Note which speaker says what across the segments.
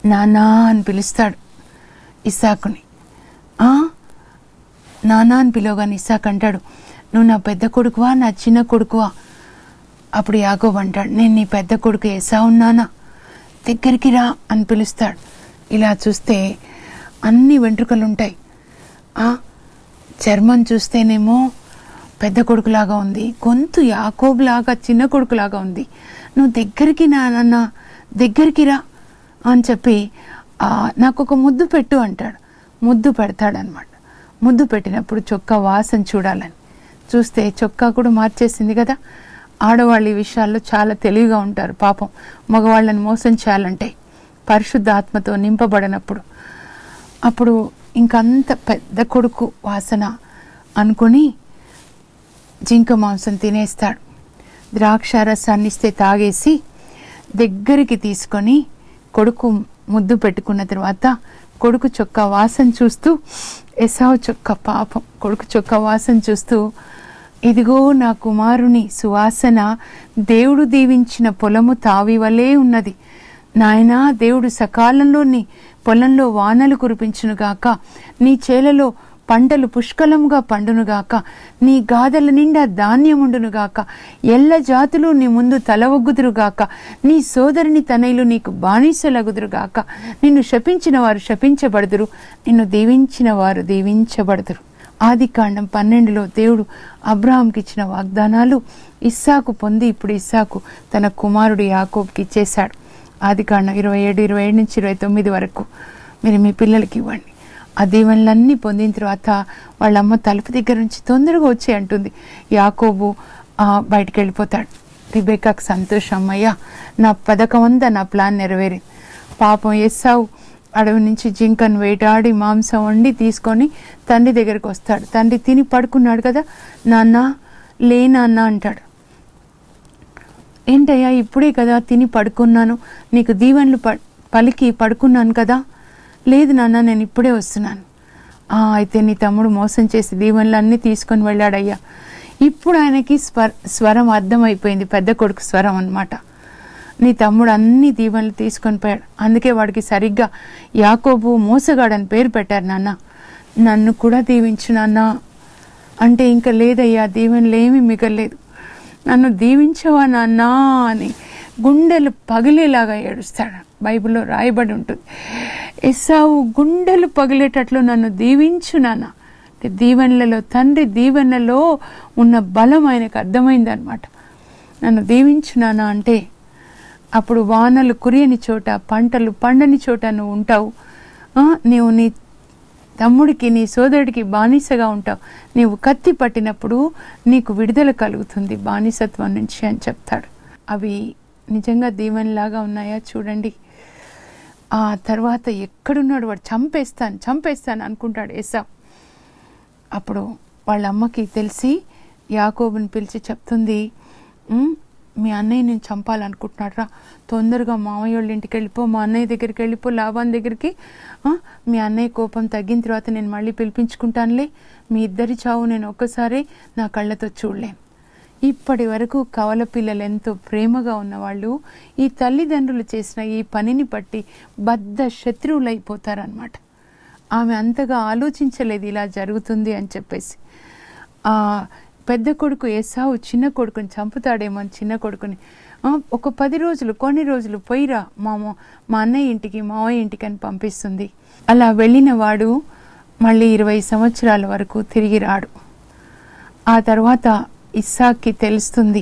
Speaker 1: నానా అని పిలుస్తాడు ఇసాకుని "ఆ? నానా అని పిలవగానే ఇసాక్ అంటాడు నువ్వు నా పెద్ద కొడుకువా నా చిన్న కొడుకువా అప్పుడు యాకోబు అంటాడు నేను నీ పెద్ద కొడుకు ఏసా ఉన్నానా దగ్గరికి రా అని పిలుస్తాడు ఇలా చూస్తే అన్ని వెంట్రుకలు ఉంటాయి ఆ, చర్మం చూస్తేనేమో పెద్ద కొడుకులాగా ఉంది గొంతు యాకోబులాగా చిన్న కొడుకులాగా ఉంది నువ్వు దగ్గరికి నా నాన్న దగ్గరికి రా అని చెప్పి "ఆ, నాకు ఒక ముద్దు పెట్టు అంటాడు ముద్దు పెడతాడనమాట ముద్దు పెట్టినప్పుడు చొక్కా వాసన చూడాలని చూస్తే చొక్కా కూడా మార్చేసింది కదా ఆడవాళ్ళు ఈ విషయాల్లో చాలా తెలివిగా ఉంటారు పాపం మగవాళ్ళని మోసం చేయాలంటే పరిశుద్ధ ఆత్మతో నింపబడినప్పుడు అప్పుడు ఇంకంత పెద్ద కొడుకు వాసన అనుకుని జింక మాంసం తినేస్తాడు ద్రాక్ష రసాన్ని ఇస్తే తాగేసి దగ్గరికి తీసుకొని కొడుకు ముద్దు పెట్టుకున్న తర్వాత కొడుకు చొక్కా వాసన చూస్తూ ఎసావు చొక్క పాపం కొడుకు చొక్కా వాసన చూస్తూ ఇదిగో నా కుమారుని సువాసన దేవుడు దీవించిన పొలము తావి వలే ఉన్నది నాయనా దేవుడు సకాలంలో నీ పొలంలో వానలు కురిపించునుగాక నీ చేలలో పంటలు పుష్కలముగా పండునుగాక నీ గాదల నిండా ధాన్యముండునుగాక ఎల్ల జాతులు నీ ముందు తలవొగ్గుదురుగాక నీ సోదరుని తనయులు నీకు బానిసలగుదురుగాక నిన్ను శపించిన వారు శపించబడుదురు నిన్ను దీవించిన వారు దీవించబడుదురు ఆది కాండం పన్నెండులో దేవుడు అబ్రాహాంకి ఇచ్చిన వాగ్దానాలు ఇస్సాకు పొంది ఇప్పుడు ఇస్సాకు తన కుమారుడు యాకోబ్కి ఇచ్చేశాడు ఆది కాండం ఇరవై ఏడు ఇరవై ఏడు నుంచి ఇరవై తొమ్మిది వరకు మీరు మీ పిల్లలకి ఇవ్వండి ఆ దీవెనలన్నీ పొందిన తర్వాత వాళ్ళ అమ్మ తలుపు దగ్గర నుంచి తొందరగా వచ్చి అంటుంది యాకోబు ఆ, బయటికి వెళ్ళిపోతాడు రిబేకాకు సంతోషం అయ్యా నా పథకం అంతా నా ప్లాన్ నెరవేరింది పాపం ఎస్సావు అడవి నుంచి జింకను వేటాడి మాంసం వండి తీసుకొని తండ్రి దగ్గరికి వస్తాడు తండ్రి తిని పడుకున్నాడు కదా నాన్న లే నాన్న అంటాడు ఏంటయ్యా ఇప్పుడే కదా తిని పడుకున్నాను నీకు దీవెనలు ప పలికి పడుకున్నాను కదా లేదు నాన్న నేను ఇప్పుడే వస్తున్నాను "ఆ, అయితే నీ తమ్ముడు మోసం చేసి దీవెనలు అన్నీ తీసుకొని వెళ్ళాడయ్యా ఇప్పుడు ఆయనకి స్వర స్వరం అర్థమైపోయింది పెద్ద కొడుకు స్వరం అన్నమాట నీ తమ్ముడు అన్ని దీవెనలు తీసుకొని పోయాడు అందుకే వాడికి సరిగ్గా యాకోబు మోసగాడని పేరు పెట్టారు నాన్న నన్ను కూడా దీవించు నాన్న అంటే ఇంకా లేదయ్యా దీవెనలు ఏమీ మిగలేదు నన్ను దీవించవా నాన్నా అని గుండెలు పగిలేలాగా ఏడుస్తాడు బైబిల్లో రాయబడి ఉంటుంది ఎస్సావు గుండెలు పగిలేటట్లు నన్ను దీవించు నాన్న అంటే దీవెనలలో తండ్రి దీవెనలో ఉన్న బలం ఆయనకు అర్థమైందనమాట నన్ను దీవించు నాన్న అంటే అప్పుడు వానలు కురియని చోట పంటలు పండని చోట నువ్వు ఉంటావు ఆ, నీవు నీ తమ్ముడికి నీ సోదరుడికి బానిసగా ఉంటావు నీవు కత్తి పట్టినప్పుడు నీకు విడుదల కలుగుతుంది బానిసత్వం నుంచి అని చెప్తాడు అవి నిజంగా దీవెనలాగా ఉన్నాయా చూడండి ఆ తర్వాత ఎక్కడున్నాడు వాడు చంపేస్తాను చంపేస్తాను అనుకుంటాడు ఏసావ్ అప్పుడు వాళ్ళ అమ్మకి తెలిసి యాకోబుని పిలిచి చెప్తుంది "ఉమ్, మీ అన్నయ్య నేను చంపాలనుకుంటున్నాడు రా తొందరగా మామయ్య వాళ్ళ ఇంటికి వెళ్ళిపో మా అన్నయ్య దగ్గరికి వెళ్ళిపో లాభాన్ దగ్గరికి ఆ, మీ అన్నయ్య కోపం తగ్గిన తర్వాత నేను మళ్ళీ పిలిపించుకుంటానులే మీ ఇద్దరి చావు నేను ఒక్కసారి నా కళ్ళతో చూడలేను ఇప్పటి వరకు కవల పిల్లలు ఎంతో ప్రేమగా ఉన్నవాళ్ళు ఈ తల్లిదండ్రులు చేసిన ఈ పనిని బట్టి బద్ధ శత్రువులైపోతారనమాట ఆమె అంతగా ఆలోచించలేదు ఇలా జరుగుతుంది అని చెప్పేసి ఆ పెద్ద కొడుకు ఏసావు చిన్న కొడుకుని చంపుతాడేమో అని చిన్న కొడుకుని "ఆ, ఒక పది రోజులు కొన్ని రోజులు పోయిరా మామ మా అన్నయ్య ఇంటికి మావయ్య ఇంటికి అని పంపిస్తుంది అలా వెళ్ళిన వాడు మళ్ళీ ఇరవై సంవత్సరాల వరకు తిరిగి రాడు ఆ తర్వాత ఇస్సాక్కి తెలుస్తుంది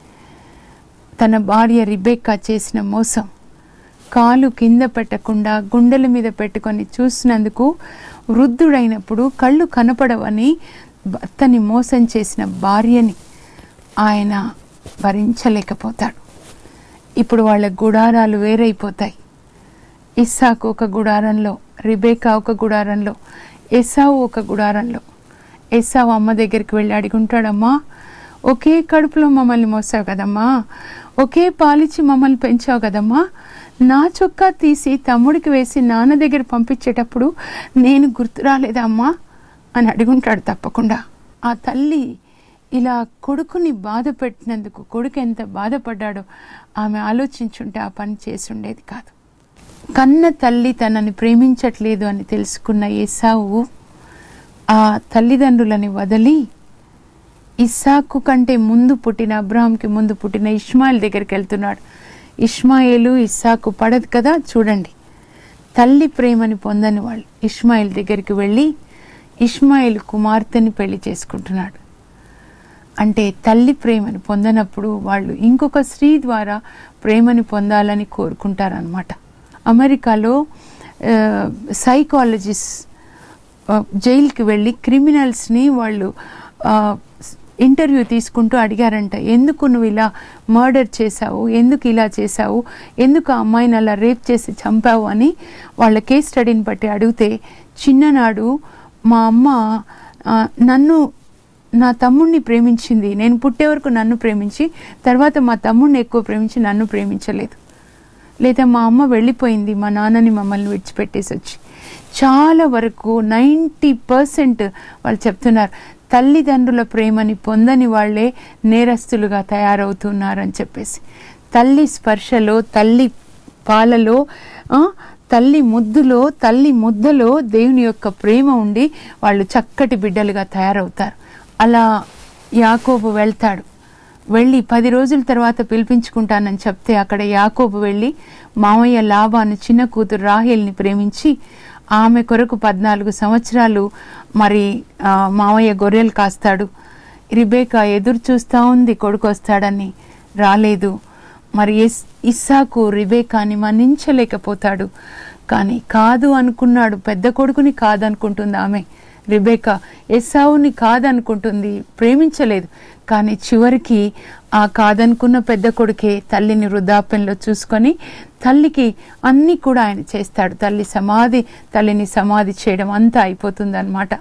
Speaker 1: తన భార్య రిబెక్కా చేసిన మోసం కాలు కింద పెట్టకుండా గుండెల మీద పెట్టుకొని చూసినందుకు వృద్ధుడైనప్పుడు కళ్ళు కనపడవని భర్తని మోసం చేసిన భార్యని ఆయన భరించలేకపోతాడు ఇప్పుడు వాళ్ళ గుడారాలు వేరైపోతాయి ఇస్సాకు ఒక గుడారంలో రిబేకా ఒక గుడారంలో ఎసావు ఒక గుడారంలో ఎసావు అమ్మ దగ్గరికి వెళ్ళి అడుగుంటాడమ్మా ఒకే కడుపులో మమ్మల్ని మోసావు కదమ్మా ఒకే పాలిచ్చి మమ్మల్ని పెంచావు కదమ్మా నా చొక్కా తీసి తమ్ముడికి వేసి నాన్న దగ్గర పంపించేటప్పుడు నేను గుర్తు రాలేదా అమ్మా అని అడుగుంటాడు తప్పకుండా ఆ తల్లి ఇలా కొడుకుని బాధ పెట్టినందుకు కొడుకు ఎంత బాధపడ్డాడో ఆమె ఆలోచించుంటే ఆ పని చేసి ఉండేది కాదు కన్న తల్లి తనని ప్రేమించట్లేదు అని తెలుసుకున్న ఏసావు ఆ తల్లిదండ్రులని వదిలి ఇస్సాకు కంటే ముందు పుట్టిన అబ్రాహాంకి ముందు పుట్టిన ఇష్మాయిల్ దగ్గరికి వెళ్తున్నాడు ఇష్మాయిలు ఇస్సాకు పడదు కదా చూడండి తల్లి ప్రేమని పొందని వాళ్ళు ఇష్మాయిల్ దగ్గరికి వెళ్ళి ఇష్మాయిల్ కుమార్తెని పెళ్లి చేసుకుంటున్నాడు అంటే తల్లి ప్రేమని పొందనప్పుడు వాళ్ళు ఇంకొక స్త్రీ ద్వారా ప్రేమని పొందాలని కోరుకుంటారనమాట అమెరికాలో సైకాలజిస్ట్ జైలుకి వెళ్ళి క్రిమినల్స్ని వాళ్ళు ఆ, ఇంటర్వ్యూ తీసుకుంటూ అడిగారంట ఎందుకు నువ్వు ఇలా మర్డర్ చేశావు ఎందుకు ఇలా చేశావు ఎందుకు ఆ అమ్మాయిని అలా రేప్ చేసి చంపావు అని వాళ్ళ కేస్ స్టడీని బట్టి అడిగితే చిన్ననాడు మా అమ్మ ఆ, నన్ను నా తమ్ముడిని ప్రేమించింది నేను పుట్టే వరకు నన్ను ప్రేమించి తర్వాత మా తమ్ముడిని ఎక్కువ ప్రేమించి నన్ను ప్రేమించలేదు లేదా మా అమ్మ వెళ్ళిపోయింది మా నాన్నని మమ్మల్ని విడిచిపెట్టేసి వచ్చి చాలా వరకు నైంటీ పర్సెంట్ వాళ్ళు చెప్తున్నారు తల్లిదండ్రుల ప్రేమని పొందని వాళ్ళే నేరస్తులుగా తయారవుతున్నారని చెప్పేసి తల్లి స్పర్శలో తల్లి పాలలో ఆ, తల్లి ముద్దులో తల్లి ముద్దలో దేవుని యొక్క ప్రేమ ఉండి వాళ్ళు చక్కటి బిడ్డలుగా తయారవుతారు అలా యాకోబు వెళ్తాడు వెళ్ళి పది రోజుల తర్వాత పిలిపించుకుంటానని చెప్తే అక్కడ యాకోబు వెళ్ళి మామయ్య లాభాను చిన్న కూతురు రాహేల్ని ప్రేమించి ఆమె కొరకు పద్నాలుగు సంవత్సరాలు మరి ఆ, మామయ్య గొర్రెలు కాస్తాడు రిబేకా ఎదురు చూస్తూ ఉంది కొడుకు వస్తాడని రాలేదు మరి ఇస్ ఇస్సాకు రిబేకాని మన్నించలేకపోతాడు కానీ కాదు అనుకున్నాడు పెద్ద కొడుకుని కాదనుకుంటుంది ఆమె రిబేకా ఎస్సావుని కాదనుకుంటుంది ప్రేమించలేదు కానీ చివరికి ఆ కాదనుకున్న పెద్ద కొడుకే తల్లిని వృద్ధాప్యంలో చూసుకొని తల్లికి అన్నీ కూడా ఆయన చేస్తాడు తల్లి సమాధి తల్లిని సమాధి చేయడం అంతా అయిపోతుంది అనమాట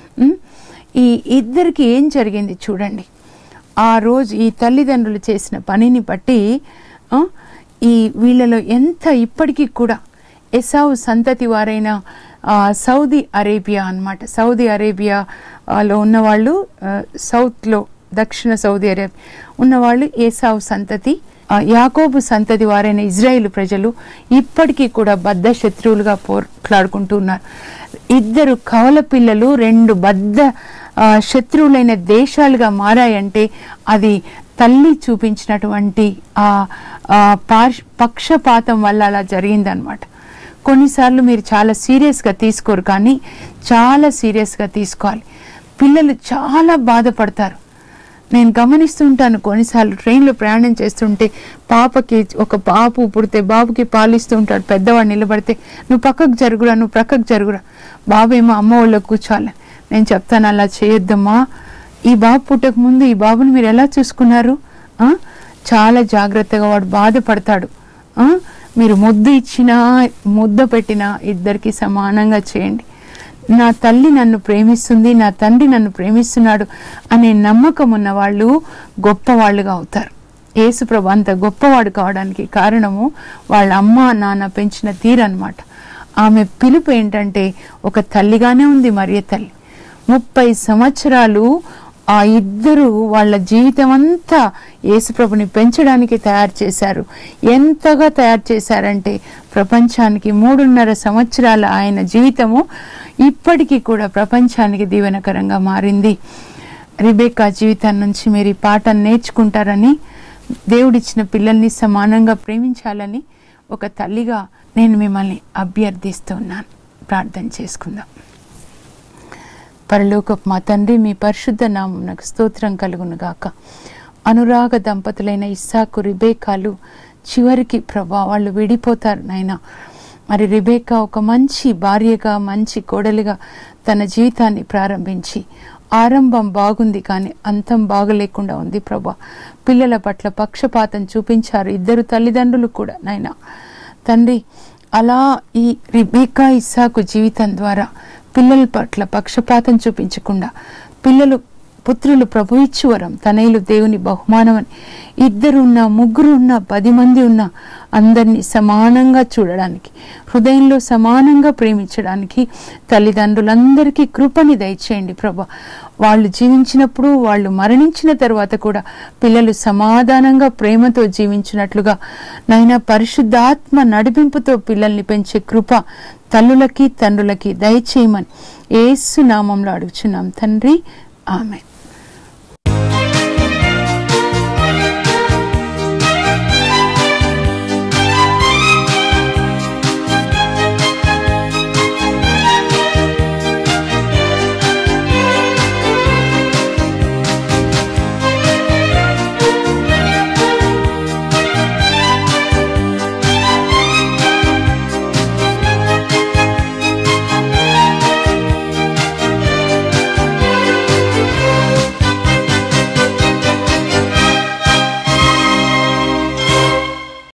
Speaker 1: ఈ ఇద్దరికి ఏం జరిగింది చూడండి ఆ రోజు ఈ తల్లిదండ్రులు చేసిన పనిని బట్టి ఆ, ఈ వీళ్ళలో ఎంత ఇప్పటికీ కూడా ఎసావు సంతతి వారైన ఆ, సౌదీ అరేబియా అన్నమాట సౌదీ అరేబియాలో ఉన్నవాళ్ళు ఆ, సౌత్లో దక్షిణ సౌదీ అరేబియా ఉన్నవాళ్ళు ఏసావు సంతతి ఆ, యాకోబు సంతతి వారైన ఇజ్రాయిల్ ప్రజలు ఇప్పటికీ కూడా బద్ధ శత్రువులుగా పోట్లాడుకుంటూ ఉన్నారు ఇద్దరు కవల పిల్లలు రెండు బద్ధ ఆ, శత్రువులైన దేశాలుగా మారాయంటే అది తల్లి చూపించినటువంటి ఆ ఆ పార్ష్- పక్షపాతం వల్ల అలా జరిగిందనమాట కొన్నిసార్లు మీరు చాలా సీరియస్గా తీసుకోరు కానీ చాలా సీరియస్గా తీసుకోవాలి పిల్లలు చాలా బాధపడతారు నేను గమనిస్తుంటాను కొన్నిసార్లు ట్రైన్లో ప్రయాణం చేస్తుంటే పాపకి ఒక పాపు పుడితే బాబుకి పాలిస్తూ ఉంటాడు పెద్దవాడు నిలబడితే నువ్వు పక్కకు జరుగురా నువ్వు ప్రక్కకు జరుగురా బాబు ఏమో అమ్మ వాళ్ళకి కూర్చోవాలి నేను చెప్తాను అలా చేయొద్దమ్మా ఈ బాబు పుట్టక ముందు ఈ బాబుని మీరు ఎలా చూసుకున్నారు ఆ? చాలా జాగ్రత్తగా వాడు బాధపడతాడు ఆ? మీరు ముద్దు ఇచ్చినా ముద్ద పెట్టినా ఇద్దరికి సమానంగా చేయండి నా తల్లి నన్ను ప్రేమిస్తుంది నా తండ్రి నన్ను ప్రేమిస్తున్నాడు అనే నమ్మకం ఉన్న వాళ్ళు గొప్పవాళ్ళుగా అవుతారు యేసుప్రభు అంత గొప్పవాడు కావడానికి కారణము వాళ్ళ అమ్మ నాన్న పెంచిన తీరనమాట ఆమె పిలుపు ఏంటంటే ఒక తల్లిగానే ఉంది మరియ తల్లి ముప్పై సంవత్సరాలు ఆ ఇద్దరు వాళ్ళ జీవితం అంతా యేసుప్రభుని పెంచడానికి తయారు చేశారు ఎంతగా తయారు చేశారంటే ప్రపంచానికి మూడున్నర సంవత్సరాల ఆయన జీవితము ఇప్పటికీ కూడా ప్రపంచానికి దీవెనకరంగా మారింది రిబేకా జీవితం నుంచి మీరు ఈ పాఠం నేర్చుకుంటారని దేవుడిచ్చిన పిల్లల్ని సమానంగా ప్రేమించాలని ఒక తల్లిగా నేను మిమ్మల్ని అభ్యర్థిస్తున్నాను ప్రార్థన చేసుకుందాం పరలోకపు మా తండ్రి మీ పరిశుద్ధ నామమునకు స్తోత్రం కలుగును గాక అనురాగ దంపతులైన ఇస్సాకు రిబేకాలు చివరికి ప్రభా వాళ్ళు విడిపోతారు నాయన మరి రిబేకా ఒక మంచి భార్యగా మంచి కోడలిగా తన జీవితాన్ని ప్రారంభించి ఆరంభం బాగుంది కానీ అంతం బాగలేకుండా ఉంది ప్రభా పిల్లల పట్ల పక్షపాతం చూపించారు ఇద్దరు తల్లిదండ్రులు కూడా నాయన తండ్రి అలా ఈ రిబేకా ఇస్సాకు జీవితం ద్వారా పిల్లల పట్ల పక్షపాతం చూపించకుండా పిల్లలు పుత్రులు ప్రభు ఇచ్చు వరం తనయులు దేవుని బహుమానం అని ఇద్దరు ఉన్న ముగ్గురు ఉన్న పది మంది ఉన్న అందరినీ సమానంగా చూడడానికి హృదయంలో సమానంగా ప్రేమించడానికి తల్లిదండ్రులందరికీ కృపని దయచేయండి ప్రభా వాళ్ళు జీవించినప్పుడు వాళ్ళు మరణించిన తర్వాత కూడా పిల్లలు సమాధానంగా ప్రేమతో జీవించినట్లుగా నైనా పరిశుద్ధాత్మ నడిపింపుతో పిల్లల్ని పెంచే కృప తల్లులకి తండ్రులకి దయచేయమని ఏసు నామంలో అడుగుచున్నాం తండ్రి ఆమె